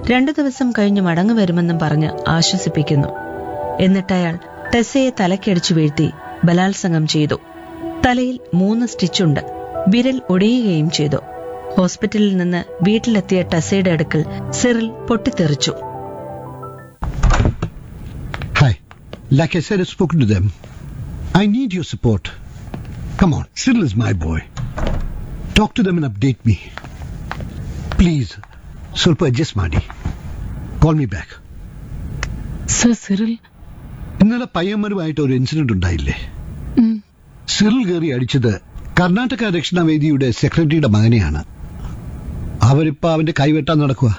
രണ്ടു ദിവസം കഴിഞ്ഞ് മടങ്ങു വരുമെന്നും പറഞ്ഞ് ആശ്വസിപ്പിക്കുന്നു എന്നിട്ടയാൾ ടെസ്സയെ തലക്കടിച്ചു വീഴ്ത്തി ബലാത്സംഗം ചെയ്തു തലയിൽ മൂന്ന് സ്റ്റിച്ചുണ്ട് വിരൽ ഒടിയുകയും ചെയ്തു ഹോസ്പിറ്റലിൽ നിന്ന് വീട്ടിലെത്തിയ ടെസ്സയുടെ അടുക്കൽ സിറിൽ പൊട്ടിത്തെറിച്ചു Hi. Like I said, I've spoken to them. I need your support. Come on, Cyril is my boy. Talk to them and update me. Please, ಸ್ವಲ್ಪ adjust ಮಾಡಿ Call me back. Sir Cyril ഇന്നലെ പയ്യന്മാരുമായിട്ട് ഒരു incident ഉണ്ടായില്ലേ Cyril കയറി അടിച്ചത് കർണാടക ദക്ഷിണവേദിയുടെ സെക്രട്ടറിയുടെ മകനെയാണ് അവരിപ്പോ അവന്റെ കൈവെട്ടാൻ നടക്കുക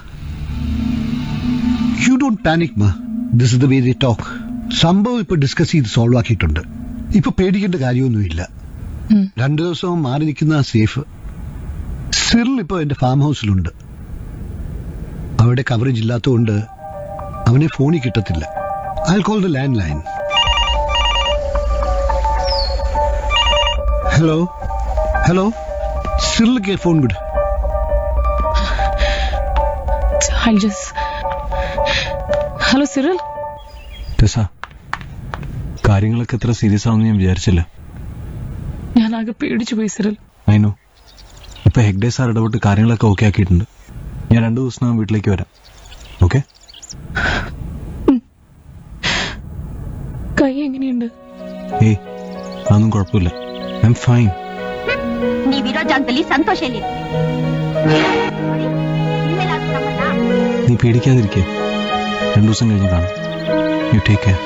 യു ഡോണ്ട് പാനിക് മാ this is the way they talk സംഭവം ഇപ്പൊ ഡിസ്കസ് ചെയ്ത് സോൾവ് ആക്കിയിട്ടുണ്ട് ഇപ്പൊ പേടിക്കേണ്ട കാര്യമൊന്നുമില്ല ഉം. രണ്ടു ദിവസവും മാറി നിൽക്കുന്ന സേഫ് സിറിൽ ഇപ്പൊ എന്റെ ഫാം ഹൗസിലുണ്ട് അവിടെ കവറേജ് ഇല്ലാത്തതുകൊണ്ട് അവനെ ഫോണിൽ കിട്ടത്തില്ല I call the land line hello hello സിറിലേക്ക് ഫോൺ വിട് I just hello Cyril Tessa കാര്യങ്ങളൊക്കെ എത്ര സീരിയസ് ആവുമെന്ന് ഞാൻ വിചാരിച്ചില്ല ഞാൻ ആകെ പേടിച്ചു പോയി സിറിൽ അതിനോ ഇപ്പൊ ഹെഗ്ഡേ സാർ ഇടപെട്ട് കാര്യങ്ങളൊക്കെ ഓക്കെ ആക്കിയിട്ടുണ്ട് ഞാൻ രണ്ടു ദിവസം വീട്ടിലേക്ക് വരാം ഓക്കെ കൈ എങ്ങനെയുണ്ട് ഏയ് അതൊന്നും കുഴപ്പമില്ല ഐ എം ഫൈൻ ನೀವಿರೋ ಜಾಗದಲ್ಲಿ ಸಂತೋಷ ಇಲ್ಲಿ ನೋಡಿ, ಇನ್ಮೇಲಾದ್ರೂ ನಮ್ಮನ್ನ നീ പേടിക്കാതിരിക്കേ രണ്ടു ദിവസം കഴിഞ്ഞ് കാണാം യു ടേക്ക് കെയർ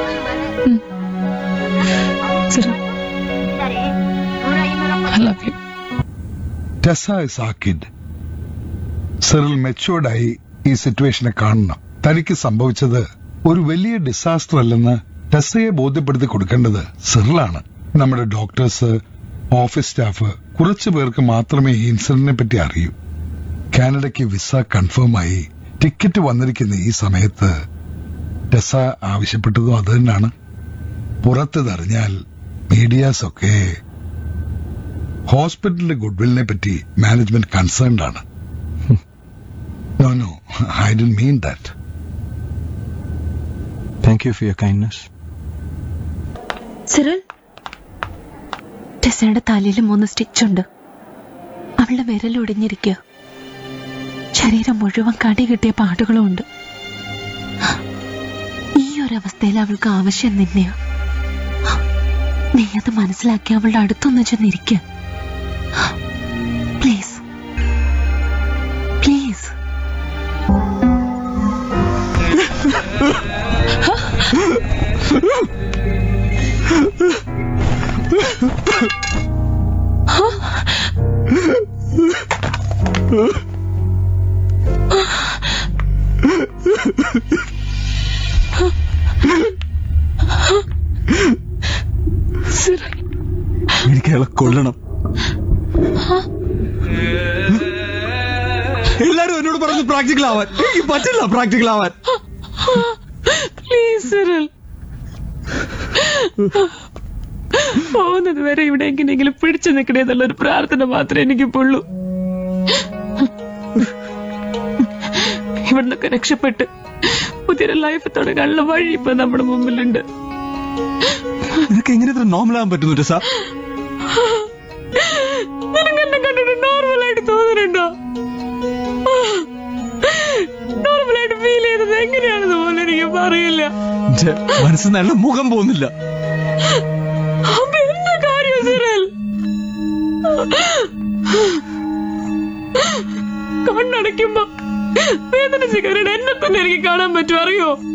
സിറിൽ ಇದ್ದಾರೆ ನೂರ ಇನ್ನೂರ I love you Tessa is a kid Cyril മെച്ചുവേർഡായി ഈ സിറ്റുവേഷനെ കാണണം തനിക്ക് സംഭവിച്ചത് ഒരു വലിയ ഡിസാസ്റ്റർ അല്ലെന്ന് ടെസ്സയെ ബോധ്യപ്പെടുത്തി കൊടുക്കേണ്ടത് സിറിലാണ് നമ്മുടെ ഡോക്ടേഴ്സ് ഓഫീസ് സ്റ്റാഫ് കുറച്ചു പേർക്ക് മാത്രമേ ഈ ഇൻസിഡന്റിനെ പറ്റി അറിയൂ കാനഡയ്ക്ക് വിസ കൺഫേം ആയി ടിക്കറ്റ് വന്നിരിക്കുന്ന ഈ സമയത്ത് ടെസ ആവശ്യപ്പെട്ടതും അത് തന്നെയാണ് പുറത്തതറിഞ്ഞാൽ മീഡിയാസ് ഒക്കെ ഹോസ്പിറ്റലിന്റെ ഗുഡ്വില്ലിനെ പറ്റി മാനേജ്മെന്റ് കൺസേൺഡ് ആണ് no no I did mean that thank you for your kindness Cyril ടെസയുടെ തലയിൽ മൂന്ന് സ്റ്റിച്ചുണ്ട് അവളുടെ വിരൽ ഒടിഞ്ഞിരിക്കുക ശരീരം മുഴുവൻ കടി കിട്ടിയ പാടുകളും ഉണ്ട് ഈ ഒരു അവസ്ഥയിൽ അവൾക്ക് ആവശ്യം നിന്നെയാ നീ അത് മനസ്സിലാക്കി അവളുടെ അടുത്തൊന്ന് ചെന്നിരിക്കുക പ്ലീസ് പ്ലീസ് സിറിൽ എനിക്ക് അയാളെ കൊല്ലണം എല്ലാരും എന്നോട് പറഞ്ഞു പ്രാക്ടിക്കൽ ആവാൻ എനിക്ക് പറ്റില്ല പ്രാക്ടിക്കൽ ആവാൻ പ്ലീസ് സിറിൽ പോകുന്നത് വരെ ഇവിടെ എങ്ങനെയെങ്കിലും പിടിച്ചു നിൽക്കണേ എന്നുള്ള ഒരു പ്രാർത്ഥന മാത്രമേ എനിക്കിപ്പുള്ളൂ ഇവിടുന്നൊക്കെ രക്ഷപ്പെട്ട് പുതിയൊരു ലൈഫ് തുടങ്ങാനുള്ള വഴി ഇപ്പൊ നമ്മുടെ മുമ്പിലുണ്ട് നിനക്ക് എങ്ങനെ ഇത്ര നോർമൽ ആവാൻ പറ്റുന്നു ടെസ നിനക്ക് എന്നെ കണ്ടിട്ട് നോർമൽ ആയിട്ട് തോന്നുന്നുണ്ടോ നോർമൽ ആയിട്ട് ഫീൽ ചെയ്തത് എങ്ങനെയാണെന്ന് പോലും എനിക്ക് പറയില്ല എന്റെ മനസ്സിൽ നല്ല മുഖം പോകുന്നില്ല അപ്പൊ എന്താ കാര്യം സിറൽ കണ്ണടയ്ക്കുമ്പോ വേദനിച്ച് കയറിയിട്ട് എന്നെ തന്നെ എനിക്ക് കാണാൻ പറ്റും അറിയോ